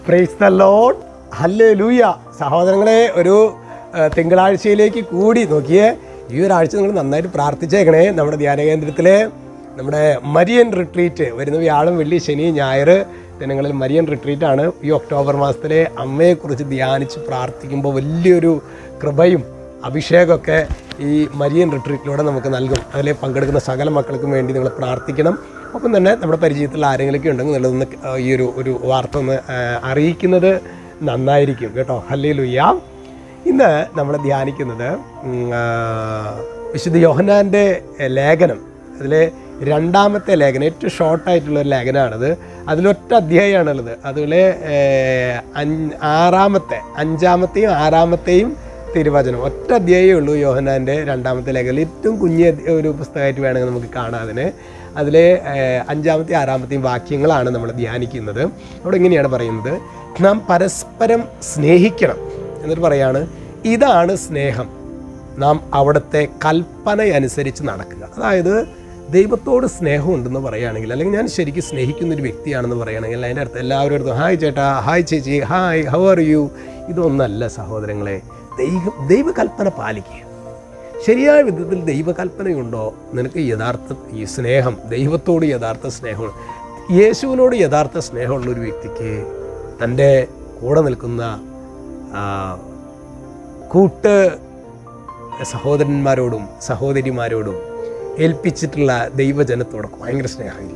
praise the load ഹല്ലേ ലൂയ സഹോദരങ്ങളെ ഒരു ആ, തിങ്കളാഴ്ചയിലേക്ക് കൂടി നോക്കിയേ ഈ ഒരാഴ്ച നിങ്ങൾ നന്നായിട്ട് പ്രാർത്ഥിച്ചേക്കണേ നമ്മുടെ ധ്യാന കേന്ദ്രത്തിലെ നമ്മുടെ മരിയൻ റിട്രീറ്റ് വരുന്ന വ്യാഴം വെള്ളി ശനി ഞായർ ദിനങ്ങളിൽ മരിയൻ റിട്രീറ്റ് ആണ് ഈ ഒക്ടോബർ മാസത്തിലെ അമ്മയെക്കുറിച്ച് ധ്യാനിച്ച് പ്രാർത്ഥിക്കുമ്പോൾ വലിയൊരു കൃപയും അഭിഷേകമൊക്കെ ഈ മരിയൻ റിട്രീറ്റിലൂടെ നമുക്ക് നൽകും അതിൽ പങ്കെടുക്കുന്ന സകല മക്കൾക്കും വേണ്ടി നിങ്ങൾ പ്രാർത്ഥിക്കണം ഒപ്പം തന്നെ നമ്മുടെ പരിചയത്തിൽ ആരെങ്കിലുമൊക്കെ ഉണ്ടെങ്കിൽ നല്ലതൊന്ന് ഈ ഒരു ഒരു വാർത്ത ഒന്ന് ആ, അറിയിക്കുന്നത് നന്നായിരിക്കും കേട്ടോ ഹല്ലേ ലുയ്യ ഇന്ന് നമ്മൾ ധ്യാനിക്കുന്നത് ഉം, ആ, വിശുദ്ധ യോഹനാൻ്റെ ലേഖനം അതിലെ രണ്ടാമത്തെ ലേഖനം ഏറ്റവും ഷോർട്ടായിട്ടുള്ള ഒരു ലേഖനമാണത് അതിലൊറ്റ അധ്യായമാണുള്ളത് അതുപോലെ ഏർ, അഞ്ച് ആറാമത്തെ അഞ്ചാമത്തെയും ആറാമത്തെയും തിരുവചനം ഒറ്റ അധ്യായമേ ഉള്ളൂ യോഹനാൻ്റെ രണ്ടാമത്തെ ലേഖനം ഏറ്റവും കുഞ്ഞ് ഒരു പുസ്തകമായിട്ട് വേണമെങ്കിൽ നമുക്ക് കാണാം അതിന് അതിലെ ഏർ, അഞ്ചാമത്തെയും ആറാമത്തെയും വാക്യങ്ങളാണ് നമ്മൾ ധ്യാനിക്കുന്നത് അവിടെ ഇങ്ങനെയാണ് പറയുന്നത് നാം പരസ്പരം സ്നേഹിക്കണം എന്നിട്ട് പറയാണ് ഇതാണ് സ്നേഹം നാം അവിടുത്തെ കൽപ്പന അനുസരിച്ച് നടക്കുക അതായത് ദൈവത്തോട് സ്നേഹമുണ്ടെന്ന് പറയുകയാണെങ്കിൽ അല്ലെങ്കിൽ ഞാൻ ശരിക്കും സ്നേഹിക്കുന്ന ഒരു വ്യക്തിയാണെന്ന് പറയുകയാണെങ്കിൽ അതിൻ്റെ അടുത്ത് എല്ലാവരും അടുത്ത് ഹായ് ചേട്ടാ ഹായ് ചേച്ചി ഹായ് ഹൗ ആർ യു ഇതൊന്നല്ല സഹോദരങ്ങളെ ദൈവ ദൈവകൽപ്പന പാലിക്കുക ശരിയായ വിധത്തിൽ ദൈവകൽപ്പനയുണ്ടോ നിനക്ക് യഥാർത്ഥ ഈ സ്നേഹം ദൈവത്തോട് യഥാർത്ഥ സ്നേഹമാണ് യേശുവിനോട് യഥാർത്ഥ സ്നേഹമുള്ള ഒരു വ്യക്തിക്ക് തൻ്റെ കൂടെ നിൽക്കുന്ന ആ, കൂട്ട് സഹോദരന്മാരോടും സഹോദരിമാരോടും ഏൽപ്പിച്ചിട്ടുള്ള ദൈവജനത്തോടൊക്കെ ഭയങ്കര സ്നേഹമായിരിക്കും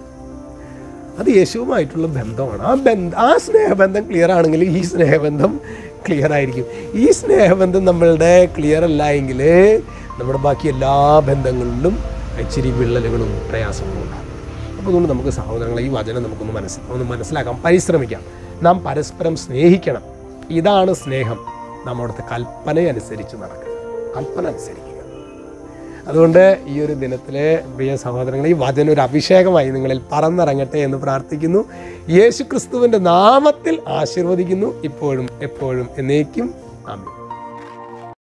അത് യേശുവുമായിട്ടുള്ള ബന്ധമാണ് ആ ബന്ധ ആ സ്നേഹബന്ധം ക്ലിയർ ആണെങ്കിൽ ഈ സ്നേഹബന്ധം ക്ലിയർ ആയിരിക്കും ഈ സ്നേഹബന്ധം നമ്മളുടെ ക്ലിയർ അല്ല എങ്കിൽ നമ്മുടെ ബാക്കി എല്ലാ ബന്ധങ്ങളിലും ഇച്ചിരി വിള്ളലുകളും പ്രയാസങ്ങളും ഉണ്ടാകും അപ്പോൾ അതുകൊണ്ട് നമുക്ക് സഹോദരങ്ങളെ ഈ വചനം നമുക്കൊന്ന് മനസ്സിൽ ഒന്ന് മനസ്സിലാക്കാം പരിശ്രമിക്കാം നാം പരസ്പരം സ്നേഹിക്കണം ഇതാണ് സ്നേഹം നാം അവിടുത്തെ കൽപ്പന അനുസരിച്ച് നടക്കുക കൽപ്പന അനുസരിക്കുക അതുകൊണ്ട് ഈ ഒരു ദിനത്തിലെ പ്രിയ സഹോദരങ്ങളെ ഈ വചനം ഒരു അഭിഷേകമായി നിങ്ങളിൽ പറന്നിറങ്ങട്ടെ എന്ന് പ്രാർത്ഥിക്കുന്നു യേശു ക്രിസ്തുവിൻ്റെ നാമത്തിൽ ആശീർവദിക്കുന്നു ഇപ്പോഴും എപ്പോഴും എന്നേക്കും ആമേൻ